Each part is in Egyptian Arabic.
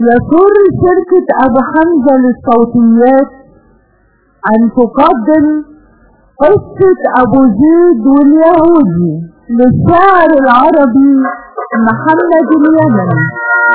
يسر شركة أبو حمزة للصوتيات أن تقدم قصة أبو زيد واليهودي للشاعر العربي محمد اليمني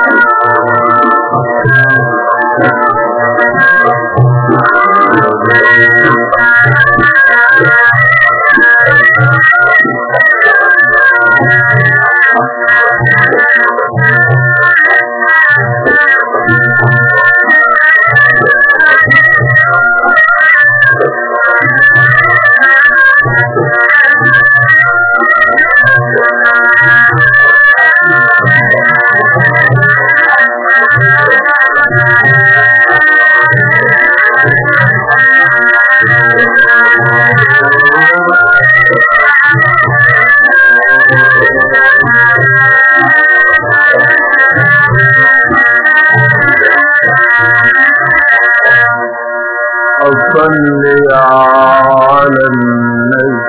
صل على النبي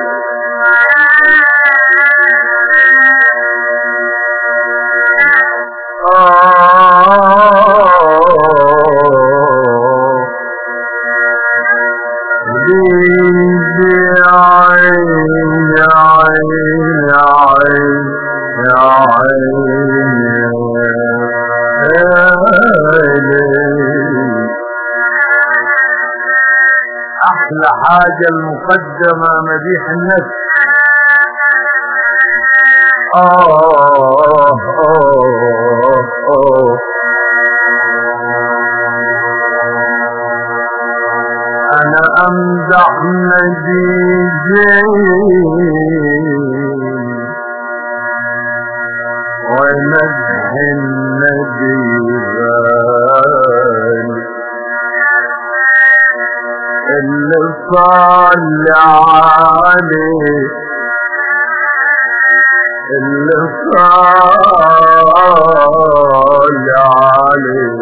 أحلى حاجة المقدمة مديح النفس آه آه آه أنا أمدح نبيجين ومدح النبي غالي اللي صلى عليه اللي صلى عليه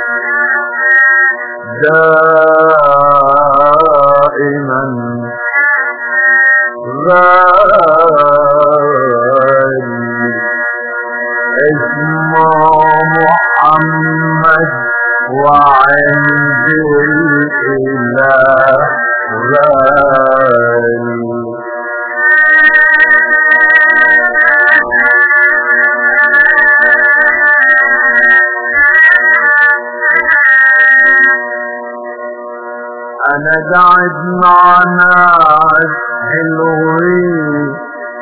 دائما غالي اسمه محمد وعند الإله غالي أنا قاعد مع ناس حلوين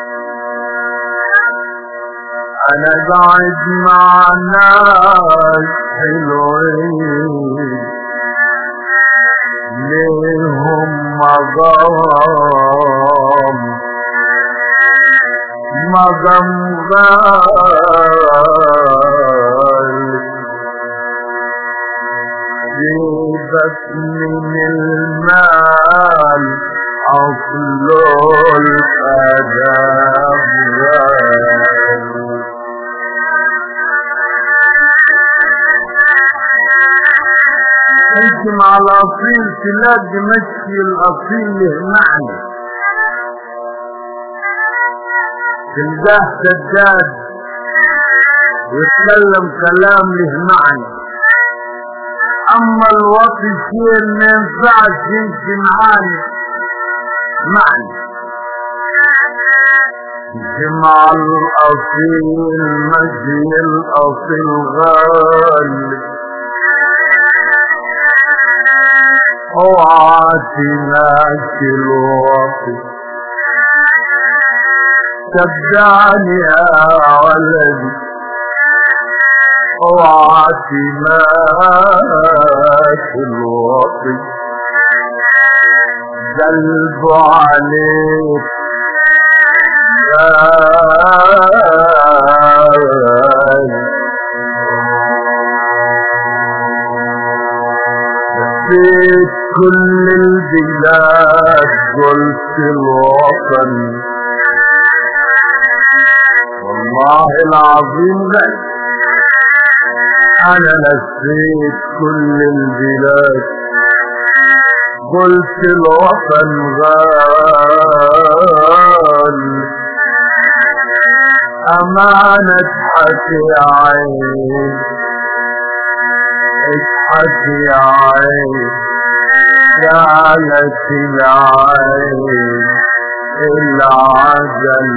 أنا قاعد مع ناس حلوين ليهم مقام مقام غالي جيبك من المال أصل الأدب غالي انت مع الاصيل تلاقي مشي الاصيل له معنى تلقاه سداد ويتكلم كلام له معنى اما الوطي شيء ما ينفعش يمشي معانا معنى جمع الاصيل مشي الاصيل غالي اوعاتناك الوقت صدعني يا ولدي اوعاتناك الوقت قلب عليك غالي لفيت كل البلاد قلت الوطن والله العظيم غير انا لفيت كل البلاد قلت الوطن غال أمانة حكي عين اضحك يا عين قالت يا عين العجل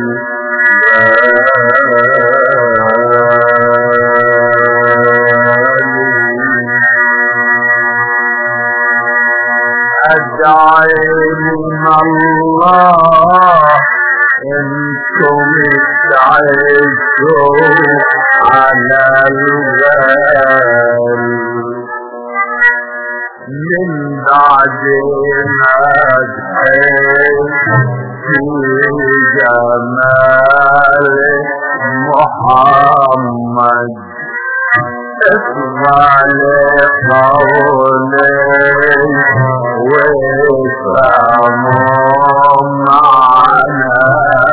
أدعي من الله انتم تعيشوا على الغال من بعد ما تحس في جمال محمد اسمع لقولي وافهموا معنا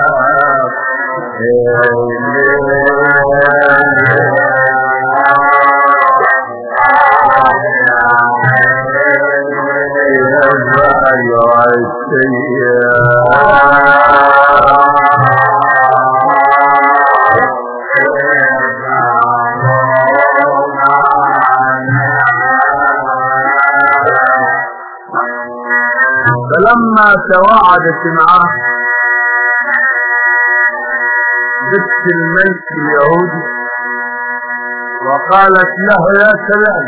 فلما تواعدت معه بنت الملك اليهودي وقالت له يا سلام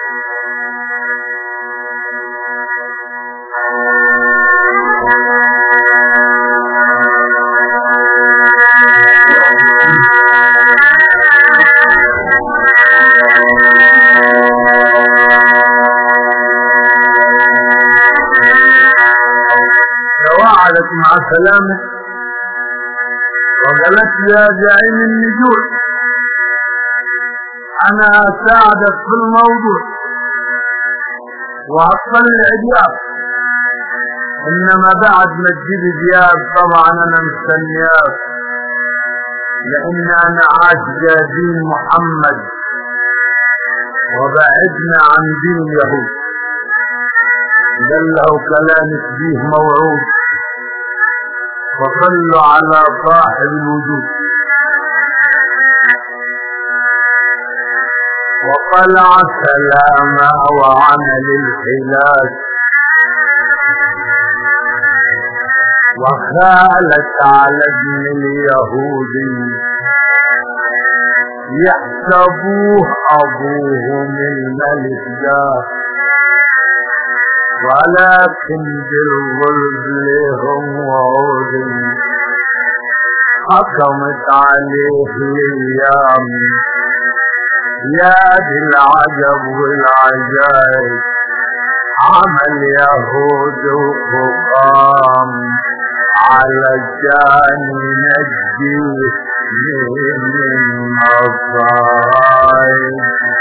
تواعدت مع سلامه وقالت يا زعيم النجوم انا اساعدك في الموضوع وهطلع دياب انما بعد ما تجيب دياب طبعا انا مستنياك لان انا عاشق دين محمد وبعدنا عن دين اليهود قال له كلامك فيه موعود وصلوا على صاحب الوجود وطلع سلاما وعمل الحلاج وخالت على ابن اليهودي يحسبوه ابوه من ملك جاه ولكن بالظلم لهم وعود حكمت عليه الايام يا ذي العجب والعجائب عمل يهود وفقام على جان نجيه من المصائب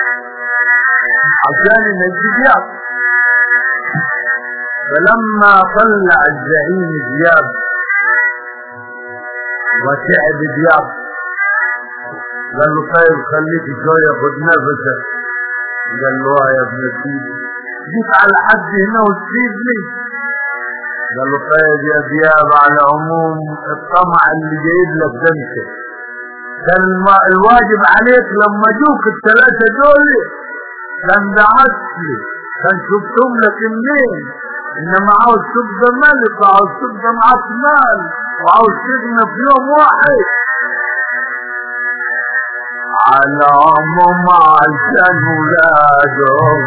عشان ينجيه فلما طلع الزعيم دياب وتعب دياب قال له طيب خليك شوية خد نفسك قال له آه يا ابن سيدي جيت على حد هنا وتسيبني قال له طيب يا دياب على عموم الطمع اللي جايب لك ده انت كان الواجب عليك لما جوك الثلاثة دول كان دعت لي كان شفتهم لك منين انما عاوز تبقى ملك وعاوز تبقى معاك مال وعاوز تغنى في يوم واحد على عموم عشان ولادهم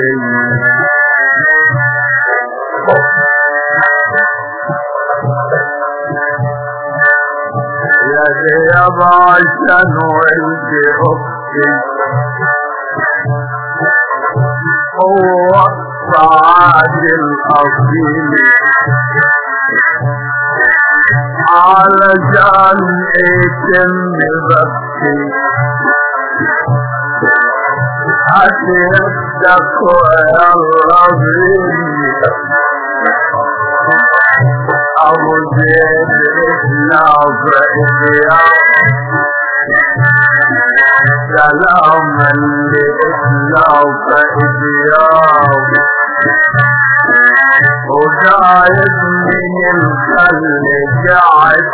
يا دياب عشان ولدي اختي هو الصعاد الاصيل علشان يتم بختي هتيتك ويلا بيني ابو زيد احنا سلام اللي احنا فإديام وقايد من الخل قاعد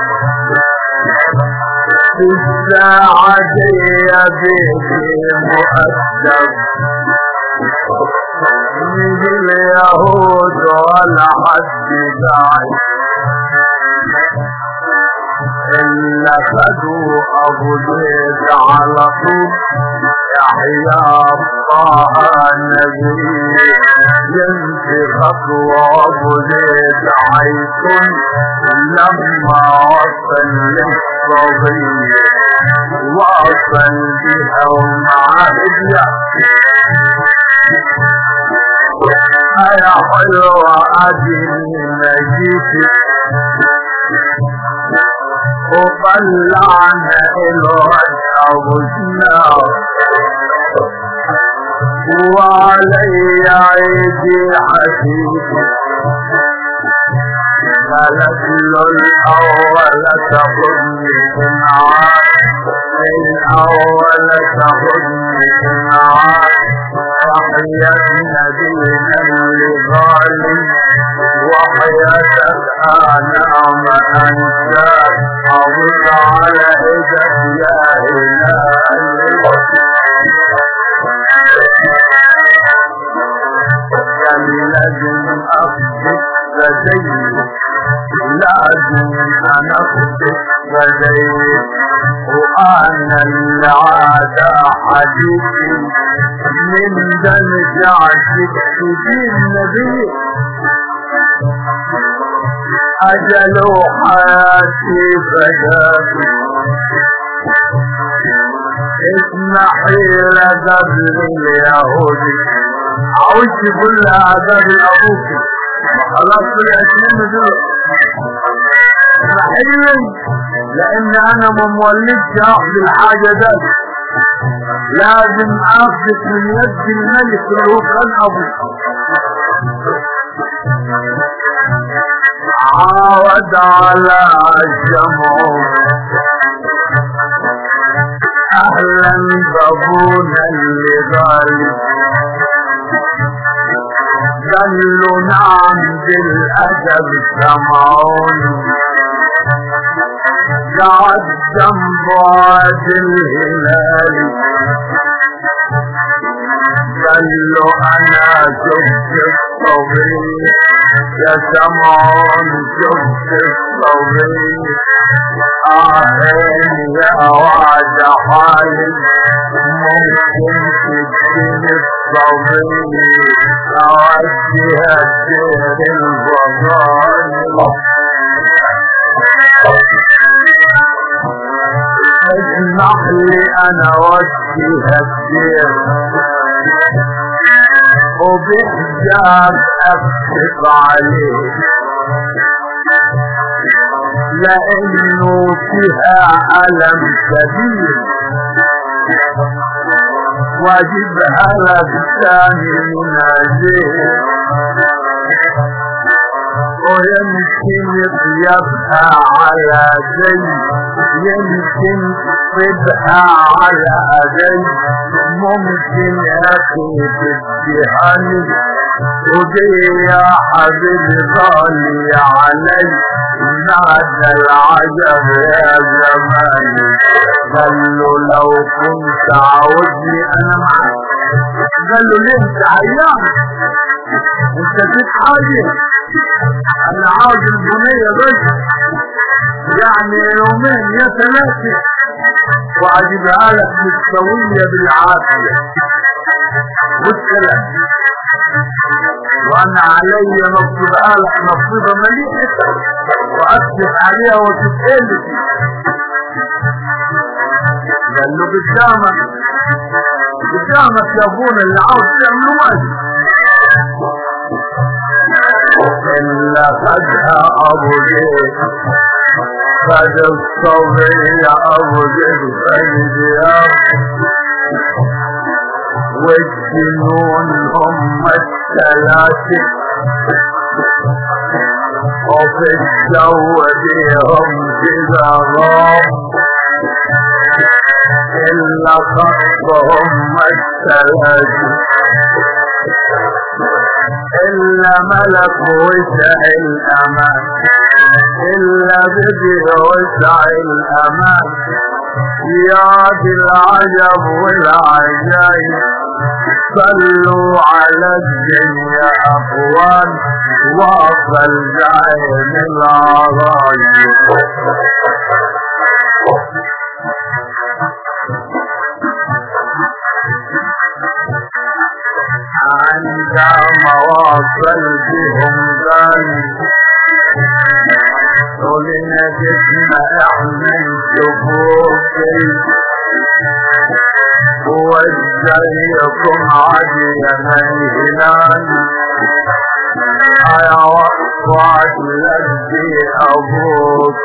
في الساعة دي بيدي مؤدب من اليهود ولا حد داعي إلا خدوا أبو زيد على طول يحيى طه النبي يمشي خطوة أبو زيد عيكم لما وصل للصبي وصل بها ومعاه يا حلوة أدني نجيتك وطلعنا الوجه أبو النار وعلي عيدي حسيبي قالت له الأول تاخذني معاك الأول تاخذني معاك وحياة نبينا اللي غالي وحياتك أنا ما أنساك أبص على إيدك يا إلهي كان لازم أخذك بديل لازم أنا أخذك بديل وأنا اللي عاد حديثي من دمج عشق سجين نبي أجل حياتي فداك اسمحي لقبل اليهودي عاوز كل عذاب الأبوك خلاص طلعت منه دول صحيح لأن أنا ما مولدش أخذ الحاجة ده لازم أخذك من يد الملك اللي هو كان أبوك عاود على الجمع اهلا بابونا اللي غالي قالوا نعم بالادب سمعون قعد جنب واد الهلالي قال له انا شفت الصغير يا سمعون شفت الصغير آهين يا وعد حالي ممكن تديني الصغير أوديها الدير البضاني اسمح لي انا وديها الدير وبحجاب افسق عليه لانه فيها الم كبير واجبها لبساني من عزيز ويمكن يطيبها على زي يمكن طبها على زي ممكن اخي بالدهاني ودي يا حبيبي ضالي علي نادى العجب يا زماني قال له لو كنت عاوزني انا معاك قال له ليه انت عيان انت فيك حاجه انا عاوز البنية بس يعني يومين يا ثلاثة وعجبها لك مستوية بالعافية والسلام وانا علي نصبها لك نصيبة مليئة واكتب عليها وتسألك قال له قدامك قدامك يا ابونا اللي عاوز تعمله واجب إلا خدها أبو زيد خد الصبر يا أبو زيد خد يا والجنون هم الثلاثة وفي الجو بيهم كذا غاب إلا خطهم الثلاثة إلا ملك وسع الأمان إلا بدي وسع الأمان يا دي العجب والعجايب صلوا على الدنيا اخوان وصل بعين العرايس عندما وصل بهم ذلك قلنا جسم احمل شفوفي وازيكم عدي من هلال يا وقعت لدي ابوك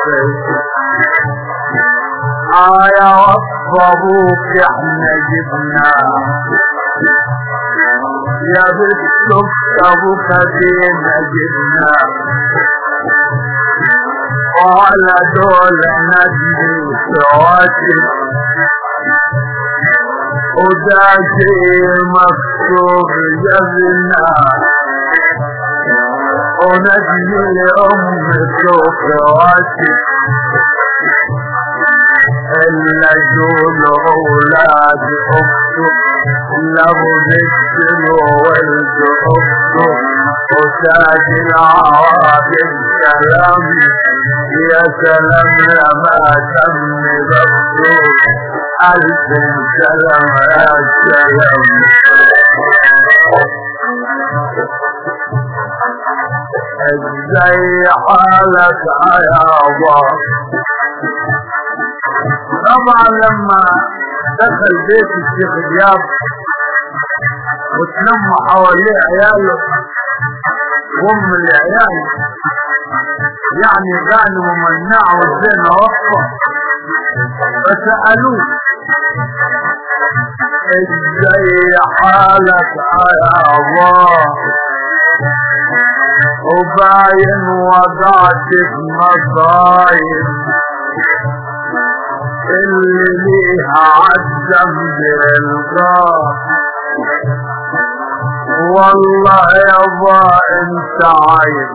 يا وقف ابوك احنا جبناه يا بالصف ابوك فينا جبنا وعلى دول نجري سواتي وده شيء مكتوب جبنا ونجري لأم سواتي النجول أولاد أخته له مثل وولد أخته وتاج العواقب سلام يا سلام لما تم ضبطه ألف سلام يا سلام ازاي حالك يا الله طبعا لما دخل بيت الشيخ دياب وتلموا حواليه عياله وام العيال يعني كانوا ممنعه والزين وقفه فسألوه ازاي حالك يا الله وباين وضعت في مصايب اللي ليها عالدم بالقاع والله يابا انت عايز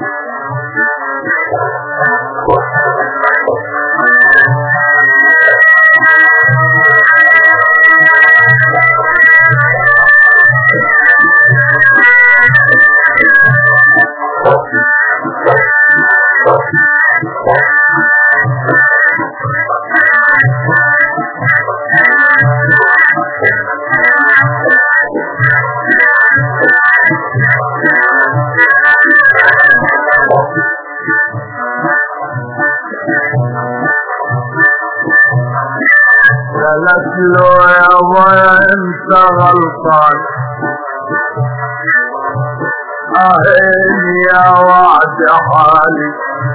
قالت له يابا انت غلطان اهين يا وعد حالي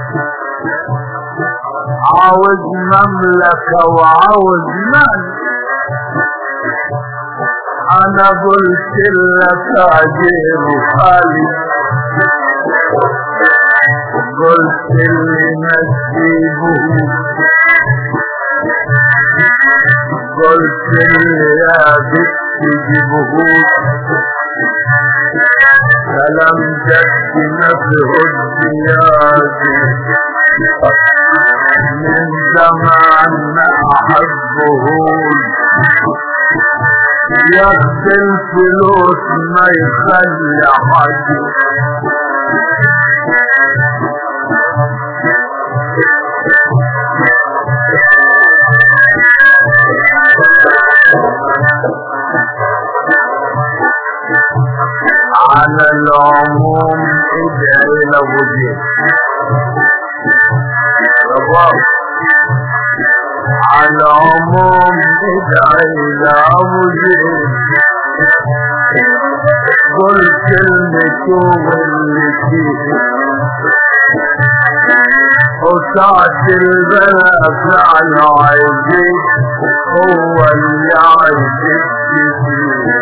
عاوز مملكة وعاوز مال انا قلت لك اجيب خالي قلت لي نسيبه قلت لي يا بنت جيبهوش كلام جد نفه الزيادة من زمان ما أحبهوش ياخد الفلوس ما يخلي حد على العموم ادعي لابو زيد رباط على العموم ادعي لابو زيد قل كلمته واللي فيه وساعة البلاء فعل عايزين هو اللي عايزك فيه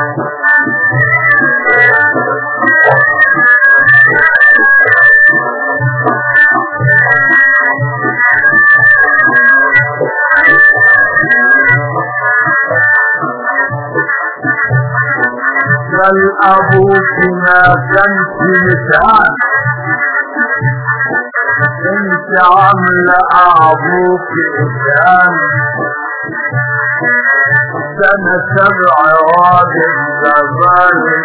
بل ابوك ما كانش مثال انت عامله ابوك انسان سنة سبع راجل زمان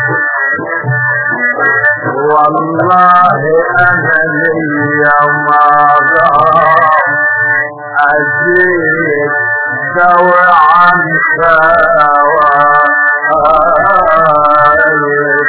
والله انا ليا ما اجيك سوى عن خوايا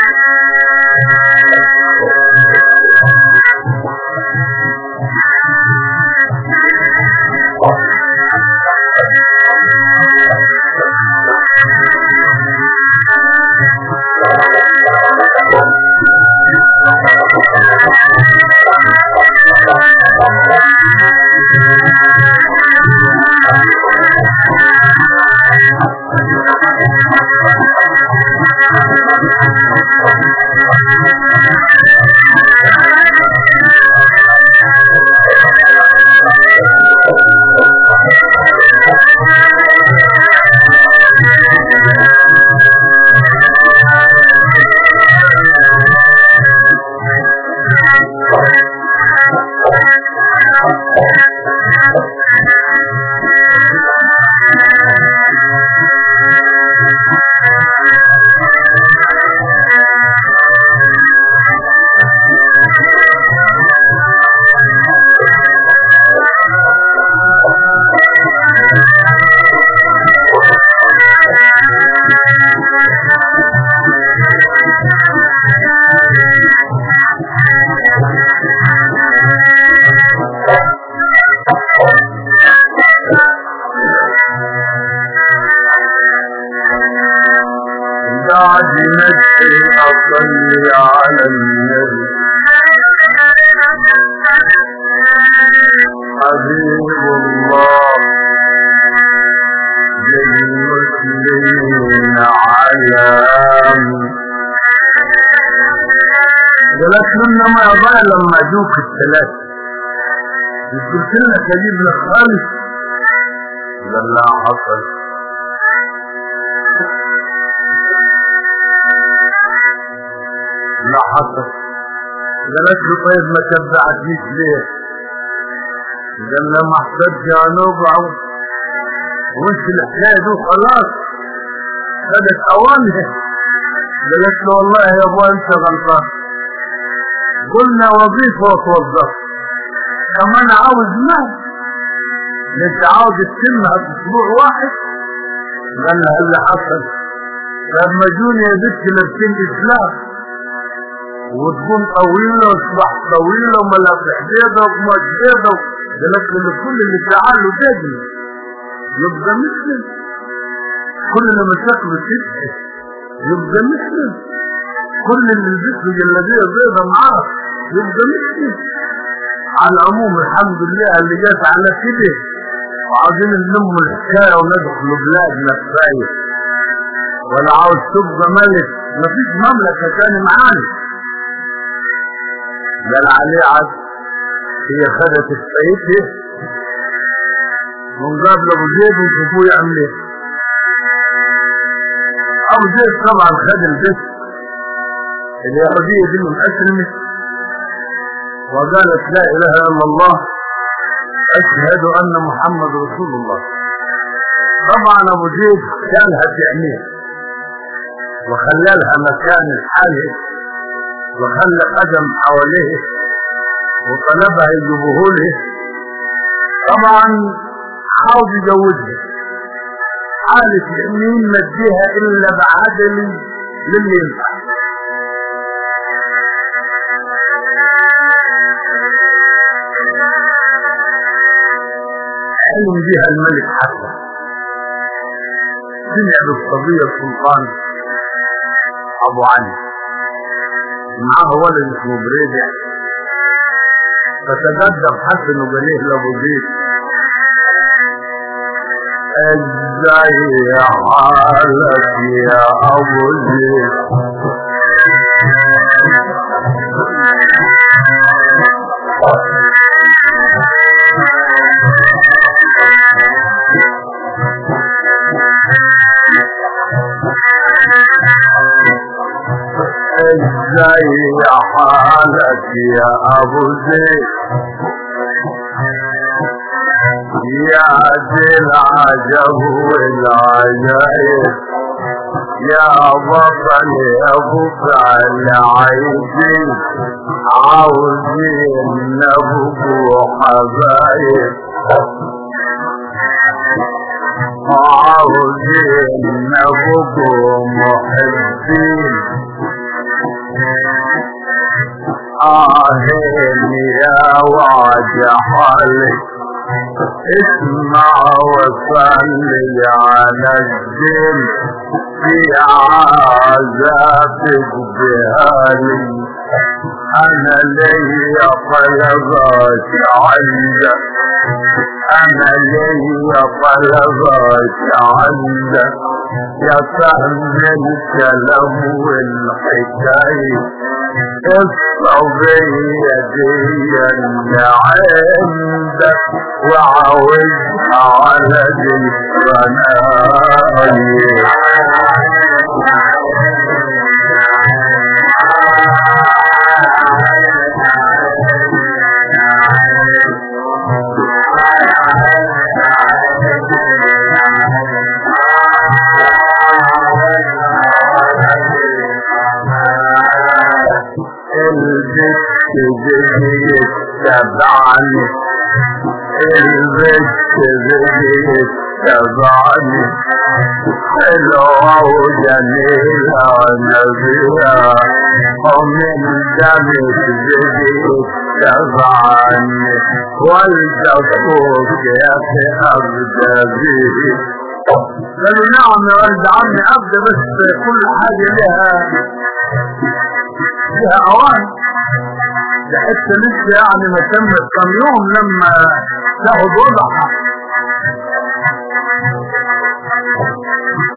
بعد نفسي أصلي على النبي حبيب الله للمسلمين علام قالت لنا ما يضيع لما جوك الثلاثة قلت لنا كجيب لك خالص قال لا حصل لا حصل قالت له طيب ما تبعتنيش ليه قال لها ما احتاج نوبع وش الحكايه دي خلاص خدت اوامر قالت له والله يا ابو انت غلطان قلنا وظيفه وتوظف كمان عاوز مال انت عاوز تتمها في اسبوع واحد قال لها اللي حصل لما جوني يا بنت لابسين اسلام وتكون طويلة وتصبح طويلة وملامح بيضة وقماش بيضة قالت له كل اللي تعالوا تجري يبقى مسلم كل اللي مشاكله تسعي يبقى مسلم كل اللي لبسه جلابية بيضة معاه يبقى مسلم على العموم الحمد لله اللي جات على كده وعاوزين نلم الحكاية وندخل بلادنا كفاية ولا عاوز تبقى ملك مفيش مملكة تاني معانا قال عليه عد هي خدت السيد من قبل ابو زيد وشوفوه يعمل ايه ابو زيد طبعا خد البس اليهودية دي من اسلمت وقالت لا اله الا الله اشهد ان محمد رسول الله طبعا ابو زيد كانها تعميه وخلالها مكان الحاله وخلى قدم حواليه وطلبها يجيبوه له طبعا عاوز يجوزها حالة مين مديها الا بعدل للي ينفع علم بها الملك حسن سمع بالصبية السلطان ابو علي معاه ولد اسمه بريدع فتقدم حسن وقاليه لابو زيد ازاي حالك يا ابو زيد ازاي حالك يا ابو زيد يا ذي العجب والعجائب يا بطل يا بطل العيدين عاوزين نبقوا حبايب عاوزين نبقوا محبين آهين يا وعد حالك اسمع وصلي على الدين في عذابك بهالي انا لي طلبات عندك انا لي طلبات عندك يا فهم الكلام والحكايه الصبية دي اللي عندك وعاوزها على دي البت زي اتبعني البت زي اتبعني حلوة وجميلة ونبيلة ومن دمك زي اتبعني والدفوك يا اخي ابدا بيه قالوا نعم يا ولد عمي ابدا بس كل حاجة لها فيها اوان لحتى لسه يعني ما تمت كم يوم لما تاخد وضعها